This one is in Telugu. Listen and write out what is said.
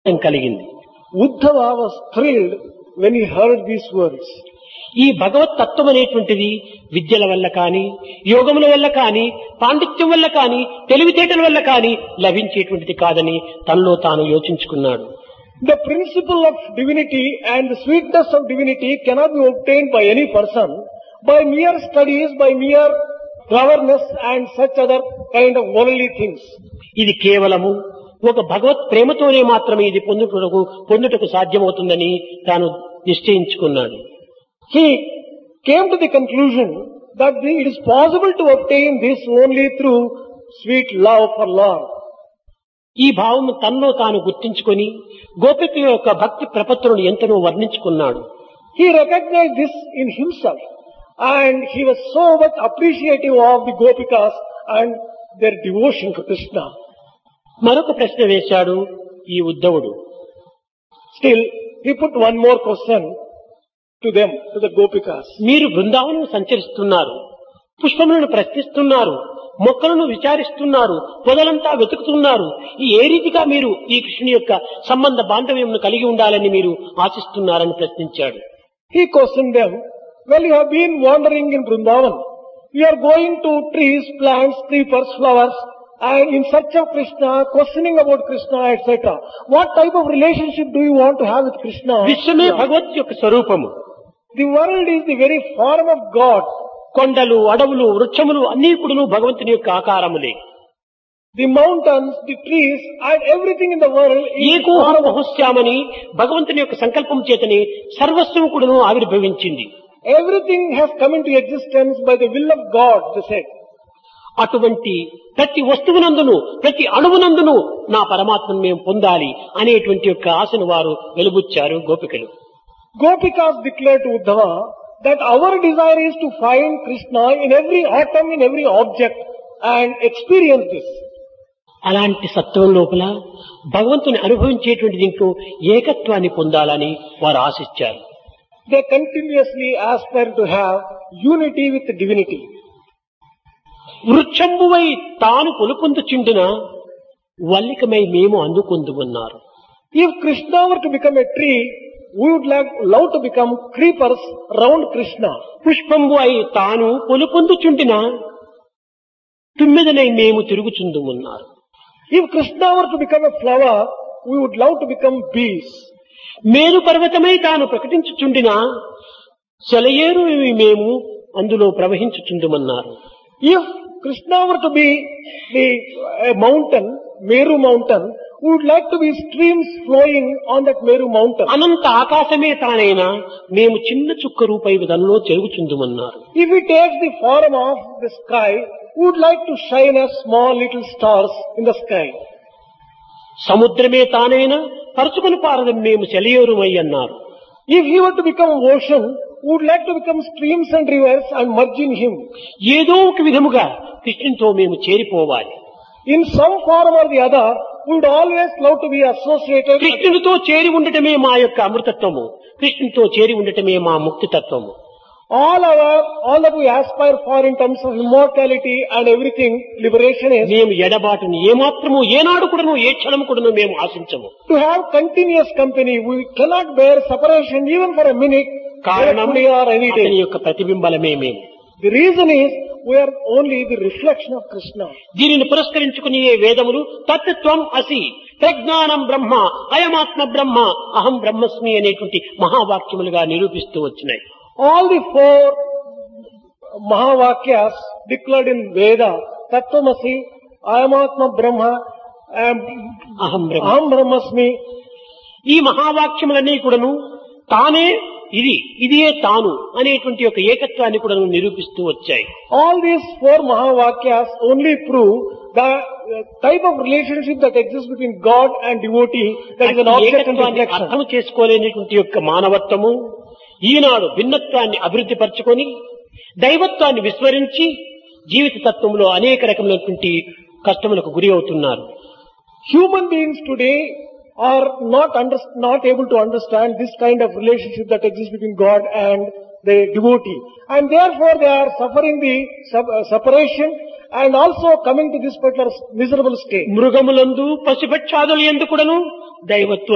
కలిగింది Uddhava was thrilled when he heard these words. ఈ భగవత్ తత్వం అనేటువంటిది విద్యల వల్ల కానీ యోగముల వల్ల కానీ పాండిత్యం వల్ల కానీ తెలివితేటల వల్ల కానీ లభించేటువంటిది కాదని తనలో తాను యోచించుకున్నాడు The principle of divinity and the sweetness of divinity cannot be obtained by any person by mere studies, by mere cleverness and such other kind of worldly things. ఇది కేవలము ఒక భగవత్ ప్రేమతోనే మాత్రమే ఇది పొందుటకు పొందుటకు సాధ్యమవుతుందని తాను నిశ్చయించుకున్నాడు He came to the conclusion that the- it is possible to obtain this only through sweet love for Lord. ఈ భావము తనలో తాను గుర్తించుకొని గోపిక యొక్క భక్తి ప్రపత్తులను ఎంతనో వర్ణించుకున్నాడు He recognized this in himself and he was so much appreciative of the Gopikas and their devotion to Krishna. మరొక ప్రశ్న వేశాడు ఈ ఉద్ధవుడు Still, he put one more question to them, to the Gopikas. మీరు బృందావనం సంచరిస్తున్నారు పుష్పములను ప్రశ్నిస్తున్నారు మొక్కలను విచారిస్తున్నారు పొదలంతా వెతుకుతున్నారు ఈ ఏ రీతిగా మీరు ఈ కృష్ణుని యొక్క సంబంధ బాంధవ్యంను కలిగి ఉండాలని మీరు ఆశిస్తున్నారని ప్రశ్నించాడు He questioned them, well, you have been wandering in Vrindavan. You are going to trees, plants, creepers, flowers, and in search of Krishna, questioning about Krishna, etc. What type of relationship do you want to have with Krishna? విశ్వమే భగవత్ యొక్క స్వరూపము The world is the very form of God. కొండలు అడవులు వృక్షములు అన్నీ కూడాను భగవంతుని యొక్క ఆకారములే The mountains, the trees, and everything in the world is the ఏకో form of మహోశ్యామని భగవంతుని యొక్క సంకల్పం చేతని సర్వస్వం కూడాను ఆవిర్భవించింది Everything has come into existence by the will of God, they said. అటువంటి ప్రతి వస్తువునందును ప్రతి అణువునందును నా పరమాత్మను మేము పొందాలి అనేటువంటి యొక్క ఆశను వారు వెలుబుచ్చారు గోపికలు Gopikas declared to Uddhava that our desire is to find Krishna in every atom, in every object and experience this. అలాంటి సత్వం లోపల భగవంతుని అనుభవించేటువంటి దీంట్లో ఏకత్వాన్ని పొందాలని వారు ఆశించారు They continuously aspire to have unity with divinity. వృక్షంబువై తాను కొలుపొందుచుండిన వల్లికమై మేము అందుకొందుమన్నారు If Krishna were to become a tree, we would like, love to become creepers round Krishna. పుష్పంబు అయి తాను కొలుపొందుచుండిన తుమ్మెదనై మేము తిరుగుచుందుమన్నారు If Krishna were to become a flower, we would love to become bees. మేరు పర్వతమై తాను ప్రకటించుచుండిన సెలయేరు మేము అందులో ప్రవహించుచుందుమన్నారు If Krishna were to be the a mountain, Meru mountain, we would like to be streams flowing on that Meru mountain. అనంత ఆకాశమే తానైనా మేము చిన్న చుక్క రూపై దానిలో చెరుగుచుందుమన్నారు If we take the form of the sky, we would like to shine as small little stars in the sky. సముద్రమే తానైనా పరుచుకుని పారదని మేము సెలయేరుమై అన్నారు If he were to become ocean, we would like to become streams and rivers and merge in him. ఏదో ఒక విధముగా కృష్ణునితో మేము చేరిపోవాలి In some form or the other, we would always love to be associated. కృష్ణునితో చేరి ఉండటమే మా యొక్క అమృతత్వము కృష్ణునితో చేరి ఉండటమే మా ముక్తితత్వము All our, all that we aspire for in terms of immortality and everything, liberation is మేము ఎడబాటుని ఏమాత్రము ఏనాడు కూడాను ఏ క్షణం కూడాను మేము ఆశించము to have continuous company. We cannot bear separation even for a minute, కారణం today or any అతని day. యొక్క ప్రతిబింబలమే మేము The reason is we are only the reflection of Krishna. దీనిని పురస్కరించుకుని ఏ వేదములు తత్వం అసి ప్రజ్ఞానం బ్రహ్మ అయమాత్మ బ్రహ్మ అహం బ్రహ్మస్మి అనేటువంటి మహావాక్యములుగా నిరూపిస్తూ వచ్చినాయి All the four Mahavakyas declared in Veda, Tattvamasi, Ayamatma Brahma, and అహం బ్రహ్మ Aham Brahmasmi, ఈ మహావాక్యములన్నీ కూడాను తానే ఇది ఇదియే తాను అనేటువంటి ఒక ఏకత్వాన్ని కూడా నిరూపిస్తూ వచ్చాయి all these four Mahavakyas only prove the uh, type of relationship that exists between God and devotee, that is an అట్టి object and ఏకత్వాన్ని reflection. అర్థం చేసుకోలేనటువంటి యొక్క మానవత్వము ఈనాడు భిన్నత్వాన్ని అభివృద్ధి పరచుకొని దైవత్వాన్ని విస్మరించి జీవిత తత్వంలో అనేక రకమైనటువంటి కష్టములకు గురి అవుతున్నారు Human beings today are not under, not able to understand this kind of relationship that exists between God and the devotee. And therefore they are suffering the sub, uh, separation and also coming to this particular miserable state. మృగములందు పశుపక్షాదులు ఎందుకుడను దైవత్వ